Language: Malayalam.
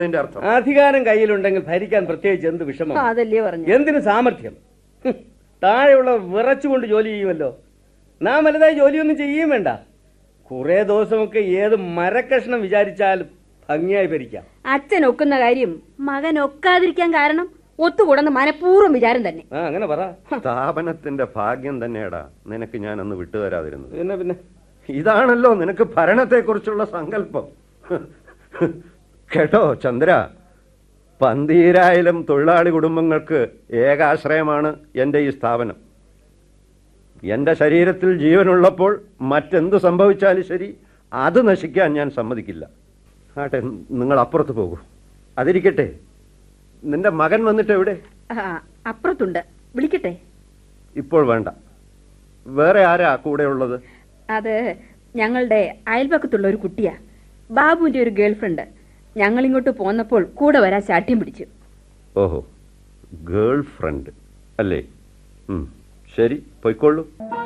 അതിന്റെ അർത്ഥം അധികാരം കയ്യിലുണ്ടെങ്കിൽ ഭരിക്കാൻ പ്രത്യേകിച്ച് എന്ത് വിഷമം അതല്ലേ പറഞ്ഞു എന്തിന് സാമർഥ്യം ഹും, താഴെയുള്ള വിറച്ചുകൊണ്ട് ജോലി ചെയ്യുമല്ലോ നാം വലുതായി ജോലിയൊന്നും ചെയ്യുകയും വേണ്ട കുറെ ദിവസമൊക്കെ ഏത് മരക്കഷ്ണം വിചാരിച്ചാലും ഭംഗിയായി ഭരിക്കാം അച്ഛൻ ഒക്കുന്ന കാര്യം മകൻ ഒക്കാതിരിക്കാൻ കാരണം ഒത്തുകൂടെന്ന് മനഃപൂർവ്വം വിചാരം തന്നെ ആ അങ്ങനെ പറ സ്ഥാപനത്തിന്റെ ഭാഗ്യം തന്നെയാടാ നിനക്ക് ഞാൻ അന്ന് വിട്ടുതരാതിരുന്നത് പിന്നെ പിന്നെ ഇതാണല്ലോ നിനക്ക് ഭരണത്തെക്കുറിച്ചുള്ള സങ്കല്പം കേട്ടോ ചന്ദ്ര പന്തീരായിരം തൊഴിലാളി കുടുംബങ്ങൾക്ക് ഏകാശ്രയമാണ് എൻ്റെ ഈ സ്ഥാപനം എൻ്റെ ശരീരത്തിൽ ജീവനുള്ളപ്പോൾ മറ്റെന്ത് സംഭവിച്ചാലും ശരി അത് നശിക്കാൻ ഞാൻ സമ്മതിക്കില്ല ആട്ടെ നിങ്ങൾ അപ്പുറത്ത് പോകൂ അതിരിക്കട്ടെ നിന്റെ മകൻ വന്നിട്ട് എവിടെ ആ, അപ്പുറത്തുണ്ട് വിളിക്കട്ടെ ഇപ്പോൾ വേണ്ട വേറെ ആരാ കൂടെ ഉള്ളത് അത് ഞങ്ങളുടെ അയൽപക്കത്തുള്ള ഒരു കുട്ടിയാ ബാബുവിന്റെ ഒരു ഗേൾഫ്രണ്ട് ഞങ്ങൾ ഇങ്ങോട്ട് പോന്നപ്പോൾ കൂടെ വരാൻ ശാഠ്യം പിടിച്ചു ഓഹോ ഗേൾ ഫ്രണ്ട് അല്ലേ ഉം, ശരി പൊയ്ക്കൊള്ളൂ